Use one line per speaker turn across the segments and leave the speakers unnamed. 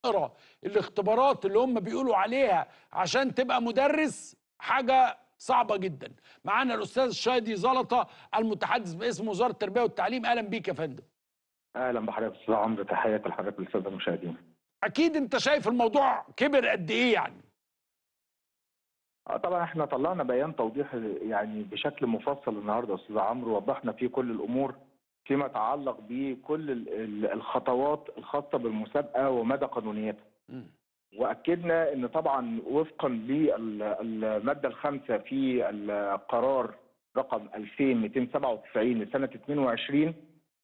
تقرا الاختبارات اللي هم بيقولوا عليها عشان تبقى مدرس حاجه صعبه جدا معانا الاستاذ شادي زلطه المتحدث باسم وزاره التربيه والتعليم اهلا بيك يا فندم
اهلا بحضرتك استاذ عمرو تحياتي لحضرتك الساده المشاهدين
اكيد انت شايف الموضوع كبر قد ايه يعني
آه، طبعا احنا طلعنا بيان توضيح يعني بشكل مفصل النهارده يا استاذ عمرو وضحنا فيه كل الامور فيما يتعلق بكل ال- ال- الخطوات الخاصه بالمسابقه ومدى قانونيتها
مم.
واكدنا ان طبعا وفقا للماده الخامسه في القرار رقم 2297 لسنه 22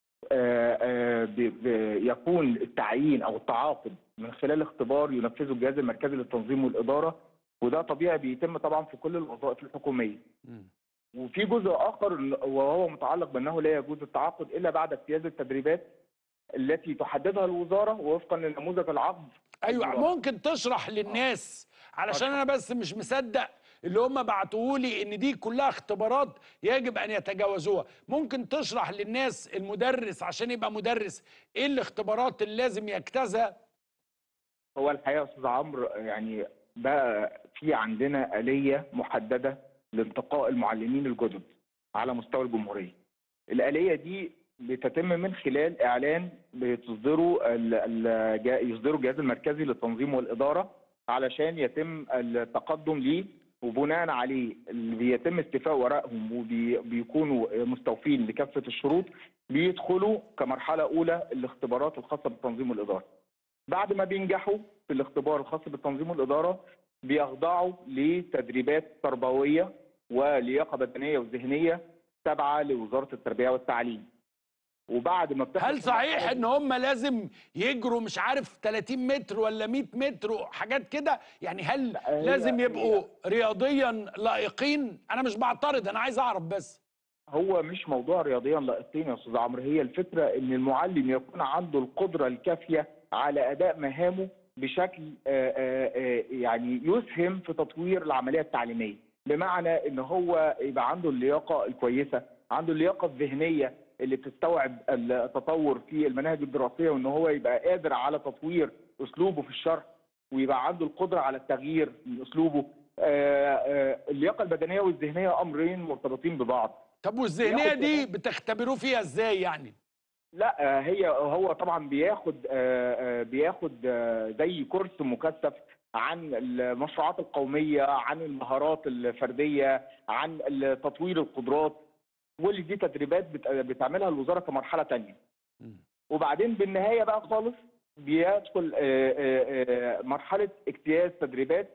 آه، آه، بي- بي- يكون التعيين او التعاقد من خلال اختبار ينفذه الجهاز المركزي للتنظيم والاداره وده طبيعي بيتم طبعا في كل الوظائف الحكوميه
مم.
وفي جزء اخر وهو متعلق بانه لا يجوز التعاقد الا بعد اجتياز التدريبات التي تحددها الوزاره وفقا لنموذج العقد
ايوه
الوزارة.
ممكن تشرح للناس علشان انا بس مش مصدق اللي هم بعتوه لي ان دي كلها اختبارات يجب ان يتجاوزوها ممكن تشرح للناس المدرس عشان يبقى مدرس ايه الاختبارات اللي لازم يجتازها
هو الحقيقه يا استاذ عمرو يعني بقى في عندنا اليه محدده لانتقاء المعلمين الجدد على مستوى الجمهوريه. الاليه دي بتتم من خلال اعلان بتصدره ال- ال- جا- يصدره الجهاز المركزي للتنظيم والاداره علشان يتم التقدم ليه وبناء عليه اللي بيتم استيفاء ورقهم وبيكونوا مستوفين لكافه الشروط بيدخلوا كمرحله اولى الاختبارات الخاصه بالتنظيم والاداره. بعد ما بينجحوا في الاختبار الخاص بالتنظيم والاداره بيخضعوا لتدريبات تربويه ولياقه بدنيه وذهنيه تابعه لوزاره التربيه والتعليم. وبعد ما بتحصل
هل صحيح ان هم لازم يجروا مش عارف 30 متر ولا 100 متر وحاجات كده يعني هل
لا، هي-
لازم يبقوا
هي-
رياضيا لائقين انا مش بعترض انا عايز اعرف بس
هو مش موضوع رياضيا لائقين يا استاذ عمرو هي الفكره ان المعلم يكون عنده القدره الكافيه على اداء مهامه بشكل آه، آه، آه، يعني يسهم في تطوير العمليه التعليميه بمعنى ان هو يبقى عنده اللياقه الكويسه عنده اللياقه الذهنيه اللي بتستوعب التطور في المناهج الدراسيه وان هو يبقى قادر على تطوير اسلوبه في الشرح ويبقى عنده القدره على التغيير من اسلوبه آه، آه، اللياقه البدنيه والذهنيه امرين مرتبطين ببعض
طب والذهنيه
ياخد
دي
كمان-
بتختبروه فيها ازاي يعني
لا آه، هي هو طبعا بياخد آه، آه، بياخد آه، زي كورس مكثف عن المشروعات القوميه عن المهارات الفرديه عن تطوير القدرات واللي دي تدريبات بت- بتعملها الوزاره كمرحله تانية
مم.
وبعدين بالنهايه بقى خالص بيدخل آه، آه، آه، مرحله اجتياز تدريبات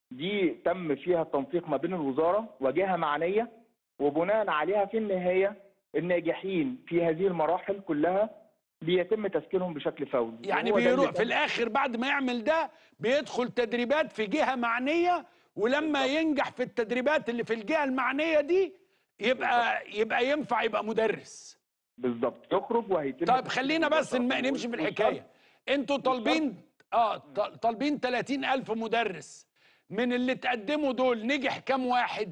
دي تم فيها التنسيق ما بين الوزاره وجهه معنيه وبناء عليها في النهايه الناجحين في هذه المراحل كلها بيتم تسكينهم بشكل فوري
يعني
وهو ده اللي
بيروح في
تم.
الاخر بعد ما يعمل ده بيدخل تدريبات في جهه معنيه ولما ينجح في التدريبات اللي في الجهه المعنيه دي يبقى يبقى ينفع يبقى مدرس
بالظبط يخرج وهيتم
طيب خلينا بس نم- نمشي في الحكايه انتوا طالبين اه ط- طالبين 30 الف مدرس من اللي تقدموا دول نجح كام واحد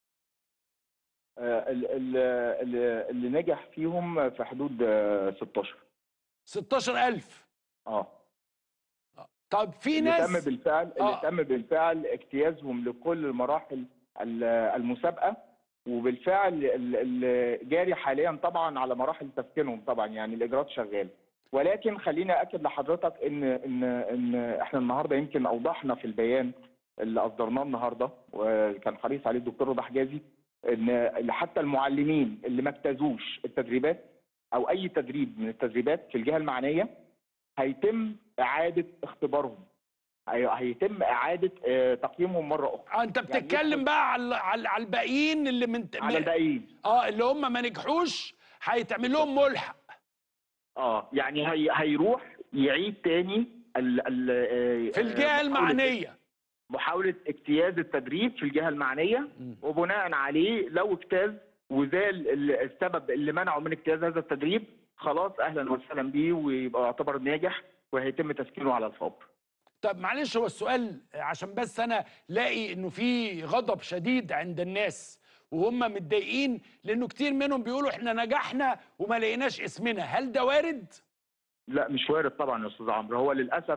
آه، ال- ال- ال- اللي نجح فيهم في حدود آه، 16
16 الف
اه
طب في
اللي
ناس
تم بالفعل اللي
آه.
تم بالفعل اجتيازهم لكل المراحل ال- المسابقه وبالفعل ال- ال- جاري حاليا طبعا على مراحل تسكينهم طبعا يعني الاجراءات شغاله ولكن خليني اكد لحضرتك ان ان ان احنا النهارده يمكن اوضحنا في البيان اللي اصدرناه النهارده وكان حريص عليه الدكتور رضا حجازي ان حتى المعلمين اللي ما اجتازوش التدريبات او اي تدريب من التدريبات في الجهه المعنيه هيتم اعاده اختبارهم هي- هيتم اعاده آه، تقييمهم مره اخرى
آه انت بتتكلم
يدخل-
بقى على على على الباقيين اللي من
على الباقيين
اه اللي هم ما نجحوش هيتعمل لهم ملحق
اه يعني هي هيروح يعيد تاني ال ال آه،
في الجهه
محاولة-
المعنيه
محاوله اجتياز التدريب في الجهه المعنيه وبناء عليه لو اجتاز وزال ال- السبب اللي منعه من اجتياز هذا التدريب خلاص اهلا وسهلا بيه ويبقى يعتبر ناجح وهيتم تسكينه على الفور
طب معلش هو السؤال عشان بس انا لاقي انه في غضب شديد عند الناس وهم متضايقين لانه كتير منهم بيقولوا احنا نجحنا وما لقيناش اسمنا هل ده وارد
لا مش وارد طبعا يا استاذ عمرو هو للاسف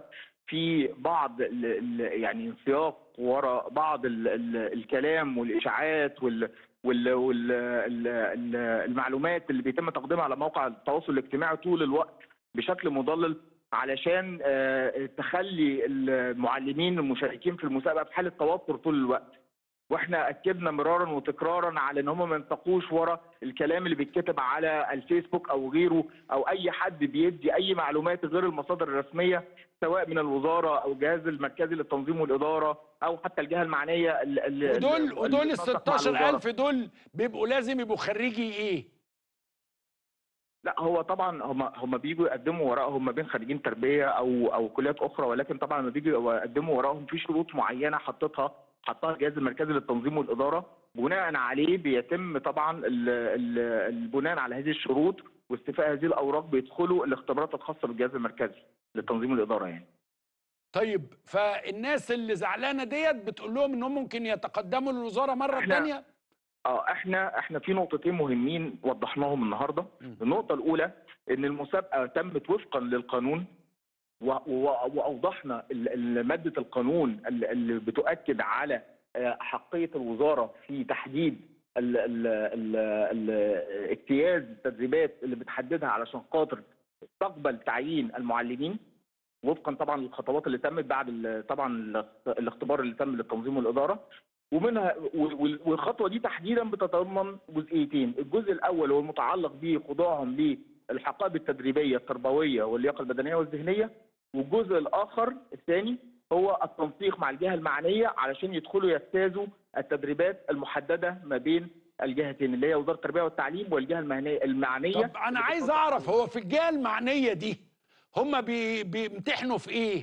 في بعض ال ال يعني انسياق وراء بعض ال ال الكلام والاشاعات وال وال وال ال ال المعلومات اللي بيتم تقديمها على مواقع التواصل الاجتماعي طول الوقت بشكل مضلل علشان آه، تخلي المعلمين المشاركين في المسابقه في حاله توتر طول الوقت واحنا اكدنا مرارا وتكرارا على ان هم ما ينتقوش ورا الكلام اللي بيتكتب على الفيسبوك او غيره او اي حد بيدي اي معلومات غير المصادر الرسميه سواء من الوزاره او الجهاز المركزي للتنظيم والاداره او حتى الجهه المعنيه ال- ال-
ودول
ال-
ودول ال
بتنسق مع الوزارة.
16000 دول بيبقوا لازم يبقوا خريجي ايه؟
لا هو طبعا هم هم بيجوا يقدموا وراءهم ما بين خريجين تربيه او او كليات اخرى ولكن طبعا لما بيجوا يقدموا وراءهم في شروط معينه حطتها حطها الجهاز المركزي للتنظيم والاداره بناء عليه بيتم طبعا ال- ال- البناء على هذه الشروط واستيفاء هذه الاوراق بيدخلوا الاختبارات الخاصه بالجهاز المركزي للتنظيم والاداره يعني
طيب فالناس اللي زعلانه ديت بتقول لهم انهم ممكن يتقدموا للوزاره مره
إحنا-
ثانيه
اه احنا احنا في نقطتين مهمين وضحناهم النهارده
مم.
النقطه الاولى ان المسابقه تمت وفقا للقانون و- و- واوضحنا ال- ال- ماده القانون ال- اللي بتؤكد على آه، حقيه الوزاره في تحديد ال- ال- ال- ال- اجتياز التدريبات اللي بتحددها علشان خاطر تقبل تعيين المعلمين وفقا طبعا للخطوات اللي تمت بعد ال- طبعا الاخ- الاختبار اللي تم للتنظيم والاداره ومنها وال- وال- والخطوه دي تحديدا بتتضمن جزئيتين، الجزء الاول هو المتعلق بخضوعهم للحقائب التدريبيه التربويه واللياقه البدنيه والذهنيه، والجزء الاخر الثاني هو التنسيق مع الجهه المعنيه علشان يدخلوا يجتازوا التدريبات المحدده ما بين الجهتين اللي هي وزاره التربيه والتعليم والجهه المعنيه المعنيه
طب انا عايز اعرف هو في الجهه المعنيه دي هم بي بيمتحنوا في ايه؟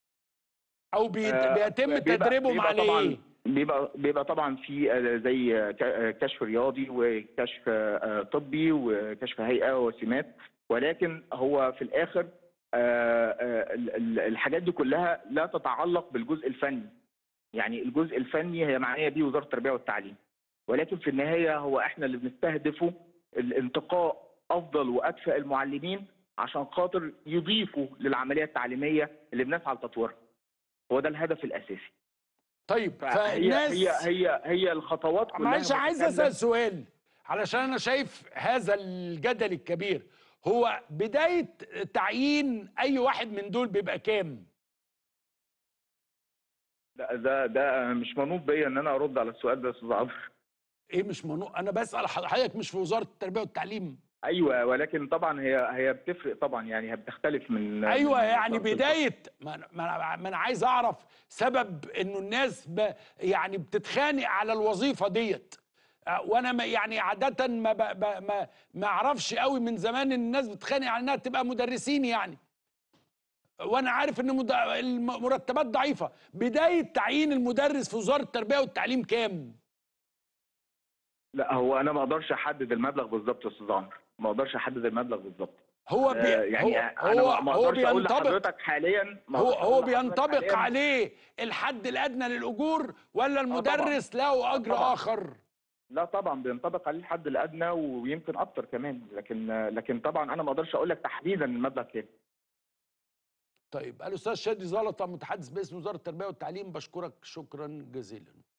او بي
آه،
بيتم
بيبقى-
تدريبهم
بيبقى
على
طبعاً
ايه؟
بيبقى بيبقى طبعا في آه، زي آه، ك- آه، كشف رياضي وكشف آه، طبي وكشف هيئه وسمات ولكن هو في الاخر آه، آه، ال- ال- الحاجات دي كلها لا تتعلق بالجزء الفني يعني الجزء الفني هي معنيه به وزاره التربيه والتعليم ولكن في النهايه هو احنا اللي بنستهدفه الانتقاء افضل واكفأ المعلمين عشان خاطر يضيفوا للعمليه التعليميه اللي بنسعى لتطويرها هو ده الهدف الاساسي
طيب
فهي
فالناس
هي هي هي الخطوات كلها
معلش عايز
متكاملة.
اسال سؤال علشان انا شايف هذا الجدل الكبير هو بدايه تعيين اي واحد من دول بيبقى كام؟
ده ده ده مش منوط بيا ان انا ارد على السؤال ده يا استاذ عمرو
ايه مش منو انا بسال حضرتك مش في وزاره التربيه والتعليم
ايوه ولكن طبعا هي هي بتفرق طبعا يعني هي بتختلف من
ايوه
من
يعني
شخص لشخص.
بدايه ما أنا- ما انا ما انا عايز اعرف سبب انه الناس ب يعني بتتخانق على الوظيفه ديت أه، وانا ما يعني عاده ما ب ب ما ما اعرفش قوي من زمان ان الناس بتتخانق على انها تبقى مدرسين يعني وانا عارف ان مد- المرتبات ضعيفه بدايه تعيين المدرس في وزاره التربيه والتعليم كام
لا هو انا ما اقدرش احدد المبلغ بالظبط يا استاذ عمرو ما اقدرش احدد المبلغ بالظبط
هو بي
آه، يعني
هو
انا
هو,
ما
هو
اقدرش اقول
بينطبق
لحضرتك حاليا ما
هو
أقدرش
هو
أقول لحضرتك
بينطبق
حالياً.
عليه الحد الادنى للاجور ولا المدرس له اجر
طبعاً.
اخر
لا طبعا بينطبق عليه الحد الادنى ويمكن اكتر كمان لكن لكن طبعا انا ما اقدرش اقول لك تحديدا المبلغ كام
طيب الاستاذ شادي زلطه متحدث باسم وزاره التربيه والتعليم بشكرك شكرا جزيلا